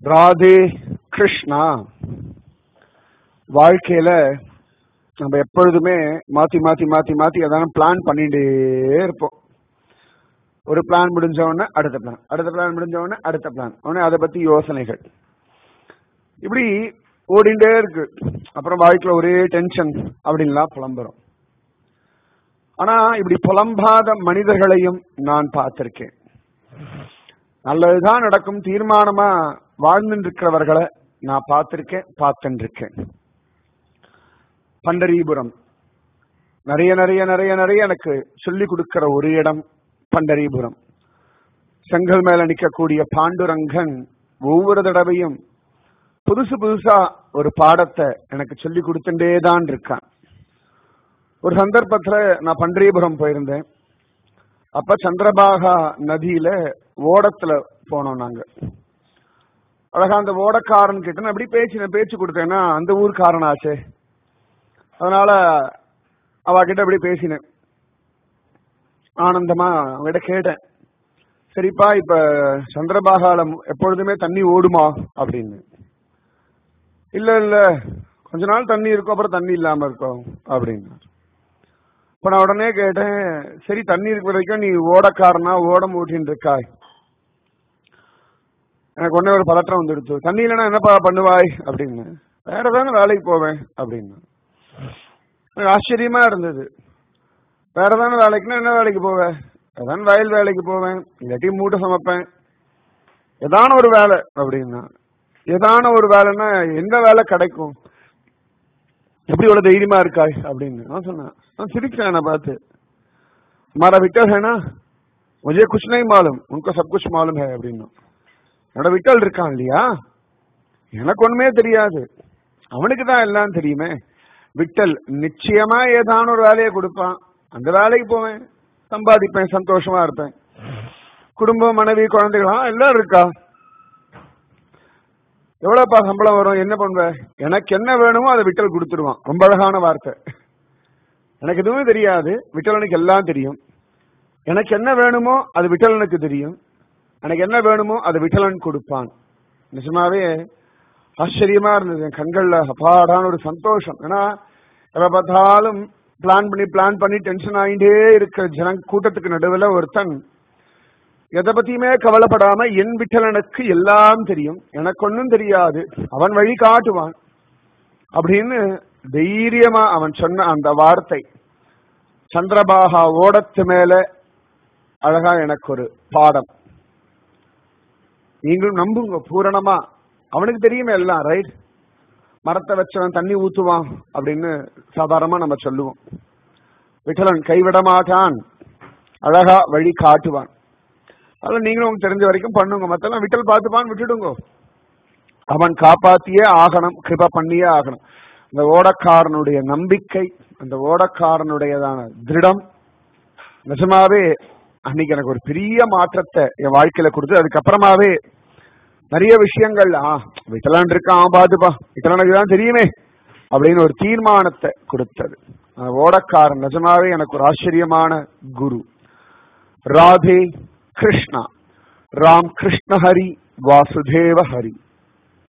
ராதே கிருஷ்ணா வாழ்க்கையில நம்ம எப்பொழுதுமே மாத்தி மாத்தி மாத்தி மாத்தி அதான பிளான் பண்ணிட்டே இருப்போம் ஒரு பிளான் முடிஞ்ச உடனே அடுத்த பிளான் அடுத்த பிளான் முடிஞ்ச உடனே அடுத்த பிளான் உடனே அதை பத்தி யோசனைகள் இப்படி ஓடிண்டே இருக்கு அப்புறம் வாழ்க்கையில ஒரே டென்ஷன் அப்படின்லாம் புலம்புறோம் ஆனா இப்படி புலம்பாத மனிதர்களையும் நான் பார்த்திருக்கேன் நல்லதுதான் நடக்கும் தீர்மானமா வாழ்ந்துட்டு இருக்கிறவர்களை நான் பார்த்திருக்கேன் பார்த்துட்டு இருக்கேன் பண்டரிபுரம் நிறைய நிறைய நிறைய நிறைய எனக்கு சொல்லி கொடுக்கிற ஒரு இடம் பண்டரிபுரம் செங்கல் மேல நிக்கக்கூடிய பாண்டுரங்கன் ஒவ்வொரு தடவையும் புதுசு புதுசா ஒரு பாடத்தை எனக்கு சொல்லி கொடுத்துட்டே தான் இருக்கான் ஒரு சந்தர்ப்பத்துல நான் பண்டரிபுரம் போயிருந்தேன் அப்ப சந்திரபாகா நதியில ஓடத்துல போனோம் நாங்க அழகா அந்த ஓடக்காரன் கிட்ட நான் எப்படி பேச்சு பேச்சு கொடுத்தேன்னா அந்த ஊர்க்காரனாச்சே அதனால அவகிட்ட அப்படி பேசினேன் ஆனந்தமா அவகிட்ட கேட்டேன் சரிப்பா இப்ப சந்திரபாகால எப்பொழுதுமே தண்ணி ஓடுமா அப்படின்னு இல்ல இல்ல கொஞ்ச நாள் தண்ணி இருக்கும் அப்புறம் தண்ணி இல்லாம இருக்கும் அப்படின்னு இப்ப நான் உடனே கேட்டேன் சரி தண்ணி இருக்கிற வரைக்கும் நீ ஓடக்காரனா ஓடம் ஓட்டின்னு இருக்காய் எனக்கு உடனே ஒரு பதற்றம் வந்துடுச்சு தண்ணி இல்லைன்னா என்னப்பா பண்ணுவாய் அப்படின்னு வேற தானே வேலைக்கு போவேன் அப்படின்னு எனக்கு ஆச்சரியமா இருந்தது வேற தானே வேலைக்குன்னா என்ன வேலைக்கு போவேன் ஏதான் வயல் வேலைக்கு போவேன் இல்லாட்டி மூட்டை சமைப்பேன் ஏதான ஒரு வேலை அப்படின்னா ஏதான ஒரு வேலைன்னா எந்த வேலை கிடைக்கும் எப்படி இவ்வளவு தைரியமா இருக்காய் அப்படின்னு நான் சொன்னேன் நான் சிரிச்சேன் என்னை பார்த்து हमारा विकल है ना मुझे कुछ नहीं मालूम उनको सब कुछ मालूम है அப்படின்னு என்னோட விக்கல் இருக்கான் இல்லையா எனக்கு ஒண்ணுமே தெரியாது அவனுக்கு தான் எல்லாம் தெரியுமே விட்டல் நிச்சயமா ஏதான ஒரு வேலையை கொடுப்பான் அந்த வேலைக்கு போவேன் சம்பாதிப்பேன் சந்தோஷமா இருப்பேன் குடும்பம் மனைவி குழந்தைகளா எல்லாம் இருக்கா எவ்வளவுப்பா சம்பளம் வரும் என்ன பண்ணுவ எனக்கு என்ன வேணுமோ அதை விட்டல் கொடுத்துருவான் ரொம்ப அழகான வார்த்தை எனக்கு எதுவுமே தெரியாது விட்டலனுக்கு எல்லாம் தெரியும் எனக்கு என்ன வேணுமோ அது விட்டலனுக்கு தெரியும் எனக்கு என்ன வேணுமோ அது விட்டலன் கொடுப்பான் நிஜமாவே ஆச்சரியமா இருந்தது என் கண்கள்ல அப்பாடான ஒரு சந்தோஷம் ஏன்னா எப்ப பார்த்தாலும் பிளான் பண்ணி பிளான் பண்ணி டென்ஷன் ஆகிட்டே இருக்க ஜன கூட்டத்துக்கு நடுவில் ஒருத்தன் எதை பத்தியுமே கவலைப்படாம என் விட்டலனுக்கு எல்லாம் தெரியும் எனக்கு ஒன்னும் தெரியாது அவன் வழி காட்டுவான் அப்படின்னு தைரியமா அவன் சொன்ன அந்த வார்த்தை சந்திரபாகா ஓடத்து மேல அழகா எனக்கு ஒரு பாடம் நீங்களும் நம்புங்க பூரணமா அவனுக்கு தெரியுமே எல்லாம் ரைட் மரத்தை வச்சவன் தண்ணி ஊத்துவான் அப்படின்னு சாதாரணமா நம்ம சொல்லுவோம் விட்டலன் கைவிட மாட்டான் அழகா வழி காட்டுவான் அதெல்லாம் நீங்களும் உங்களுக்கு தெரிஞ்ச வரைக்கும் பண்ணுங்க மத்தெல்லாம் விட்டல் பார்த்துப்பான் விட்டுடுங்க அவன் காப்பாத்தியே ஆகணும் கிருப பண்ணியே ஆகணும் அந்த ஓடக்காரனுடைய நம்பிக்கை அந்த ஓடக்காரனுடையதான திருடம் நிஜமாவே அன்னைக்கு எனக்கு ஒரு பெரிய மாற்றத்தை என் வாழ்க்கையில கொடுத்து அதுக்கப்புறமாவே நிறைய விஷயங்கள் ஆ விட்டலான் இருக்கான் பாத்துப்பா விட்டலானுக்கு தான் தெரியுமே அப்படின்னு ஒரு தீர்மானத்தை கொடுத்தது அந்த ஓடக்காரன் நிஜமாவே எனக்கு ஒரு ஆச்சரியமான குரு ராதே கிருஷ்ணா ராம் கிருஷ்ண ஹரி வாசுதேவ ஹரி